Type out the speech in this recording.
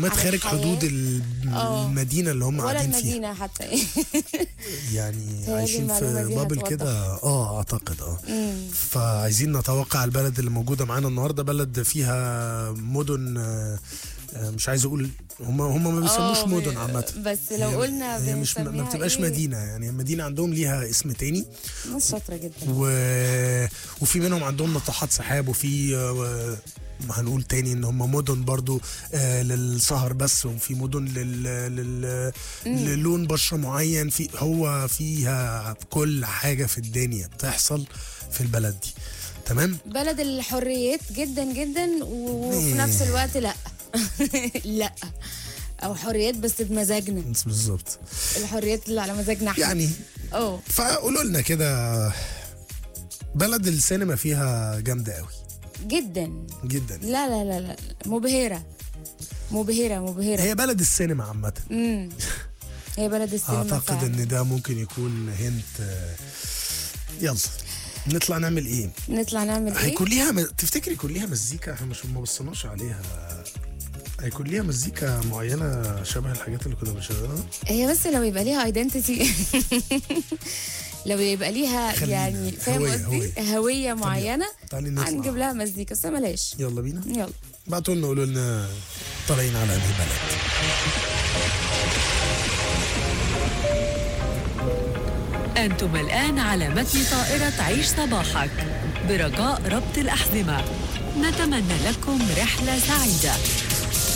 تراكمات عن خارج الحياة. حدود ال- آه. المدينه اللي هم ولا قاعدين فيها المدينه حتى يعني هي عايشين المعلومة في دي بابل هتوضح. كده اه اعتقد اه مم. فعايزين نتوقع البلد اللي موجوده معانا النهارده بلد فيها مدن آه، آه، مش عايز اقول هم هم ما بيسموش آه، مدن عامه بس لو هي- قلنا هي مش ما بنسميها بتبقاش إيه؟ مدينه يعني المدينه عندهم ليها اسم تاني ناس شاطره جدا و... وفي منهم عندهم ناطحات سحاب وفي آه، هنقول تاني ان هم مدن برضو آه للسهر بس وفي مدن لل... لل... للون بشره معين في هو فيها كل حاجه في الدنيا بتحصل في البلد دي تمام بلد الحريات جدا جدا وفي إيه. نفس الوقت لا لا او حريات بس بمزاجنا بالظبط الحريات اللي على مزاجنا احنا يعني اه فقولوا لنا كده بلد السينما فيها جامده قوي جدا جدا لا لا لا لا مبهره مبهره مبهره هي بلد السينما عامه امم هي بلد السينما اعتقد فعلا. ان ده ممكن يكون هنت آه، يلا نطلع نعمل ايه نطلع نعمل ايه هيكون ليها م... تفتكري يكون ليها مزيكا احنا مش ما بصيناش عليها هيكون ليها مزيكا معينه شبه الحاجات اللي كنا بنشغلها هي بس لو يبقى ليها ايدنتيتي لو يبقى ليها خلينا. يعني فاهم هوية- قصدي هوية. هويه معينه تعالي نطلع هنجيب لها مزيكا بس بلاش يلا بينا يلا بعتوا لنا قولوا لنا طالعين على انهي بلد أنتم الآن على متن طائرة عيش صباحك برجاء ربط الأحزمة نتمنى لكم رحلة سعيدة